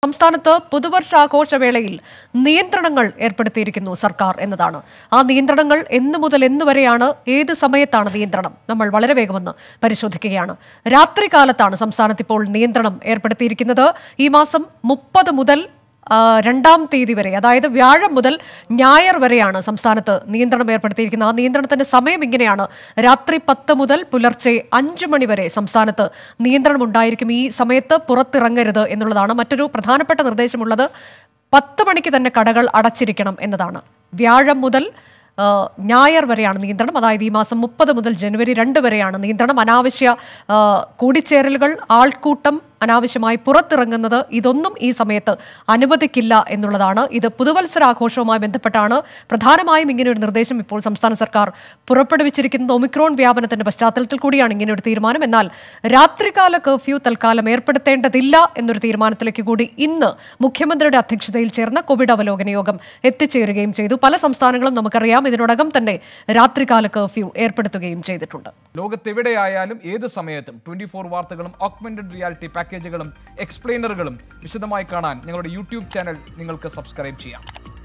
സംസ്ഥാനത്ത് പുതുവർഷാഘോഷവേളയിൽ നിയന്ത്രണങ്ങൾ ഏർപ്പെടുത്തിയിരിക്കുന്നു സർക്കാർ എന്നതാണ് ആ നിയന്ത്രണങ്ങൾ എന്ന് മുതൽ എന്ന് വരെയാണ് ഏത് സമയത്താണ് നിയന്ത്രണം നമ്മൾ വളരെ വേഗമെന്ന് പരിശോധിക്കുകയാണ് രാത്രികാലത്താണ് സംസ്ഥാനത്ത് ഇപ്പോൾ നിയന്ത്രണം ഏർപ്പെടുത്തിയിരിക്കുന്നത് ഈ മാസം മുപ്പത് മുതൽ ആ, രണ്ടാം തീയതി വരെ അതായത് വ്യാഴം മുതൽ ഞായർ വരെയാണ് സംസ്ഥാനത്ത് നിയന്ത്രണം ഏർപ്പെടുത്തിയിരിക്കുന്നത് ആ നിയന്ത്രണത്തിന്റെ സമയം ഇങ്ങനെയാണ് രാത്രി പത്ത് മുതൽ പുലർച്ചെ അഞ്ച് മണി വരെ സംസ്ഥാനത്ത് നിയന്ത്രണം ഉണ്ടായിരിക്കും ഈ സമയത്ത് പുറത്തിറങ്ങരുത് എന്നുള്ളതാണ് മറ്റൊരു പ്രധാനപ്പെട്ട നിർദ്ദേശമുള്ളത് പത്ത് മണിക്ക് തന്നെ കടകൾ അടച്ചിരിക്കണം എന്നതാണ് വ്യാഴം മുതൽ ആ, ഞായർ വരെയാണ് നിയന്ത്രണം അതായത് ഈ മാസം മുപ്പത് മുതൽ ജനുവരി രണ്ട് വരെയാണ് നിയന്ത്രണം അനാവശ്യ ആ, കൂടിച്ചേരലുകൾ ആൾക്കൂട്ടം അനാവശ്യമായി പുറത്തിറങ്ങുന്നത് ഇതൊന്നും ഈ സമയത്ത് അനുവദിക്കില്ല എന്നുള്ളതാണ് ഇത് പുതുവത്സരാഘോഷവുമായി ബന്ധപ്പെട്ടാണ് പ്രധാനമായും ഇങ്ങനെ ഒരു നിർദ്ദേശം ഇപ്പോൾ സംസ്ഥാന സർക്കാർ പുറപ്പെടുവിച്ചിരിക്കുന്നത് ഒമിക്രോൺ വ്യാപനത്തിന്റെ പശ്ചാത്തലത്തിൽ കൂടിയാണ് ഇങ്ങനെ ഒരു തീരുമാനം എന്നാൽ രാത്രികാല കർഫ്യൂ തൽക്കാലം ഏർപ്പെടുത്തേണ്ടതില്ല എന്നൊരു തീരുമാനത്തിലേക്ക് കൂടി ഇന്ന് മുഖ്യമന്ത്രിയുടെ അധ്യക്ഷതയിൽ ചേർന്ന കോവിഡ് അവലോകന യോഗം എത്തിച്ചേരുകയും ചെയ്തു പല സംസ്ഥാനങ്ങളും നമുക്കറിയാം ഇതിനോടകം തന്നെ രാത്രികാല കർഫ്യൂ ഏർപ്പെടുത്തുകയും ചെയ്തിട്ടുണ്ട് ലോകത്തെവിടെയായാലും ഏത് സമയത്തും ട്വന്റി ഫോർ വാർത്തകളും ഓഗ്മെന്റഡ് റിയാലിറ്റി പാക്കേജുകളും എക്സ്പ്ലെയിനറുകളും വിശദമായി കാണാൻ ഞങ്ങളുടെ യൂട്യൂബ് ചാനൽ നിങ്ങൾക്ക് സബ്സ്ക്രൈബ് ചെയ്യാം